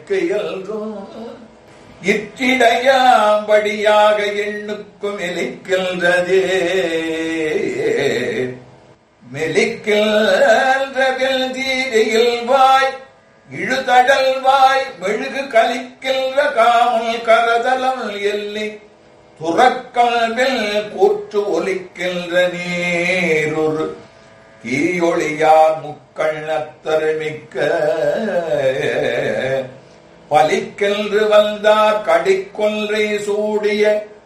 இயற்கையல்கும் இற்றிடையாம்படியாக எண்ணுக்கும் இலிக்கின்றதே மெலிக்கின்றதில் தீரையில் வாய் இழுதடல் வாய் மெழுகு கலிக்கின்ற காமல் கரதலம் எல்லி துறக்கல்வில் கூற்று ஒலிக்கின்ற நீரொரு தீயொளியார் முக்கண்ணத்தருமிக்க பலிக்கென்று வந்தார் கடிக்கொன்றை சூடிய